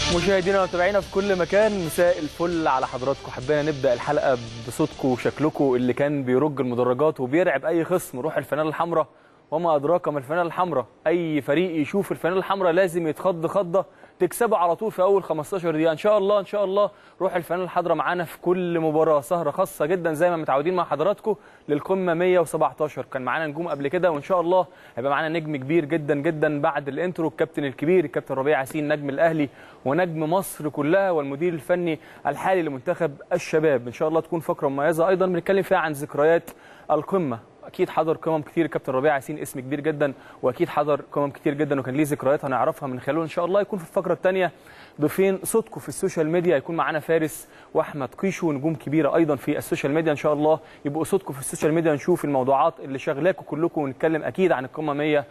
مشاهدينا ومتابعينا في كل مكان مساء الفل على حضراتكم حبينا نبدا الحلقه بصوتكم وشكلكم اللي كان بيرج المدرجات وبيرعب اي خصم روح الفانله الحمراء وما ادراك ما الفانله الحمراء اي فريق يشوف الفانله الحمراء لازم يتخض خضه تكسبه على طول في اول 15 دقيقه ان شاء الله ان شاء الله روح الفانله الحمراء معانا في كل مباراه سهره خاصه جدا زي ما متعودين مع حضراتكم للقمه 117 كان معانا نجوم قبل كده وان شاء الله هيبقى معانا نجم كبير جدا جدا بعد الانترو الكابتن الكبير الكابتن ربيع ياسين نجم الاهلي ونجم مصر كلها والمدير الفني الحالي لمنتخب الشباب ان شاء الله تكون فقره مميزه ايضا بنتكلم فيها عن ذكريات القمه اكيد حضر قمم كتير الكابتن ربيع ياسين اسم كبير جدا واكيد حضر قمم كتير جدا وكان ليه ذكريات هنعرفها من خلاله ان شاء الله يكون في الفقره الثانيه ضيفين صوتكم في السوشيال ميديا يكون معانا فارس واحمد قيشو نجوم كبيره ايضا في السوشيال ميديا ان شاء الله يبقوا صوتكم في السوشيال ميديا نشوف الموضوعات اللي شغلاكم كلكم ونتكلم اكيد عن القمه 100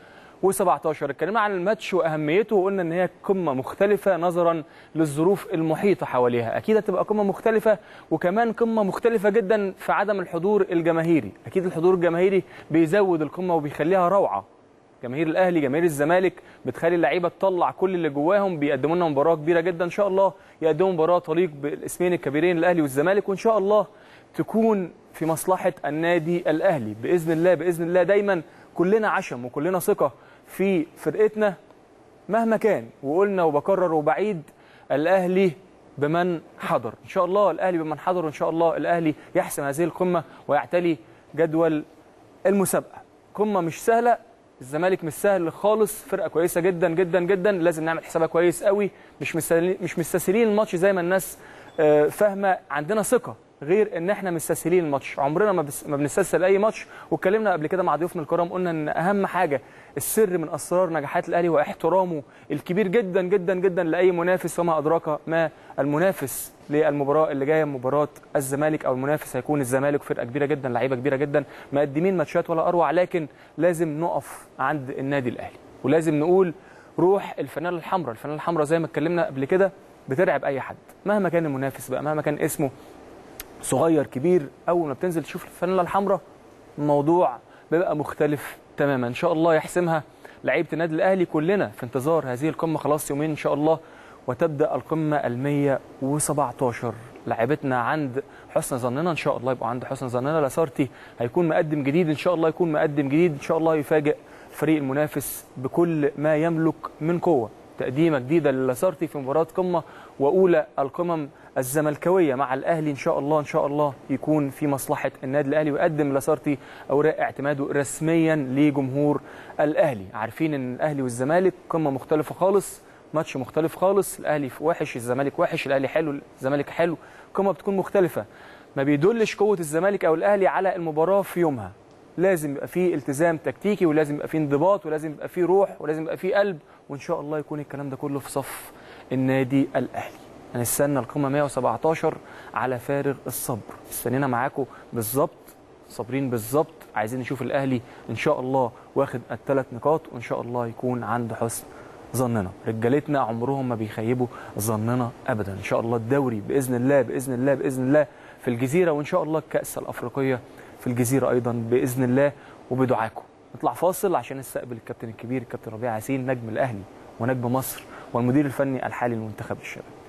و17 اتكلمنا عن الماتش واهميته وقلنا ان هي قمه مختلفه نظرا للظروف المحيطه حواليها اكيد هتبقى قمه مختلفه وكمان قمه مختلفه جدا في عدم الحضور الجماهيري اكيد الحضور الجماهيري بيزود القمه وبيخليها روعه جماهير الاهلي جماهير الزمالك بتخلي اللعيبه تطلع كل اللي جواهم بيقدموا لنا مباراه كبيره جدا ان شاء الله يقدموا مباراه تليق بالاسمين الكبيرين الاهلي والزمالك وان شاء الله تكون في مصلحه النادي الاهلي باذن الله باذن الله دايما كلنا عشم وكلنا ثقه في فرقتنا مهما كان وقلنا وبكرر وبعيد الاهلي بمن حضر ان شاء الله الاهلي بمن حضر وان شاء الله الاهلي يحسم هذه القمه ويعتلي جدول المسابقه قمه مش سهله الزمالك مش سهل خالص فرقه كويسه جدا جدا جدا لازم نعمل حسابها كويس قوي مش مستسهلين مش مستسهلين الماتش زي ما الناس فاهمه عندنا ثقه غير ان احنا مستسهلين الماتش عمرنا ما, بس ما بنستسهل اي ماتش واتكلمنا قبل كده مع ضيوفنا الكرام قلنا ان اهم حاجه السر من اسرار نجاحات الاهلي واحترامه الكبير جدا جدا جدا لاي منافس وما ادراك ما المنافس للمباراه اللي جايه مباراه الزمالك او المنافس هيكون الزمالك فرقه كبيره جدا لعيبه كبيره جدا مقدمين ماتشات ولا اروع لكن لازم نقف عند النادي الاهلي ولازم نقول روح الفانيلا الحمراء الفانيلا الحمراء زي ما اتكلمنا قبل كده بترعب اي حد مهما كان المنافس بقى مهما كان اسمه صغير كبير اول ما بتنزل تشوف الفانيلا الحمراء الموضوع بيبقى مختلف تماما ان شاء الله يحسمها لعيبه النادي الاهلي كلنا في انتظار هذه القمه خلاص يومين ان شاء الله وتبدا القمه ال 117 لعيبتنا عند حسن ظننا ان شاء الله يبقوا عند حسن ظننا لاسارتي هيكون مقدم جديد ان شاء الله يكون مقدم جديد ان شاء الله يفاجئ الفريق المنافس بكل ما يملك من قوه تقديمه جديده للاسارتي في مباراه قمه واولى القمم الزملكاويه مع الاهلي ان شاء الله ان شاء الله يكون في مصلحه النادي الاهلي ويقدم لاسارتي اوراق اعتماده رسميا لجمهور الاهلي عارفين ان الاهلي والزمالك قمه مختلفه خالص ماتش مختلف خالص الاهلي وحش الزمالك وحش الاهلي حلو الزمالك حلو قمه بتكون مختلفه ما بيدلش قوه الزمالك او الاهلي على المباراه في يومها لازم يبقى فيه التزام تكتيكي ولازم يبقى فيه انضباط ولازم يبقى فيه روح ولازم يبقى فيه قلب وان شاء الله يكون الكلام ده كله في صف النادي الاهلي هنستنى القمه 117 على فارغ الصبر استنينا معاكم بالظبط صابرين بالظبط عايزين نشوف الاهلي ان شاء الله واخد الثلاث نقاط وان شاء الله يكون عند حسن ظننا رجالتنا عمرهم ما بيخيبوا ظننا ابدا ان شاء الله الدوري باذن الله باذن الله باذن الله في الجزيره وان شاء الله الكاس الافريقيه في الجزيره ايضا باذن الله وبدعاكم نطلع فاصل عشان نستقبل الكابتن الكبير الكابتن ربيع ياسين نجم الاهلي ونجم مصر والمدير الفني الحالي لمنتخب الشباب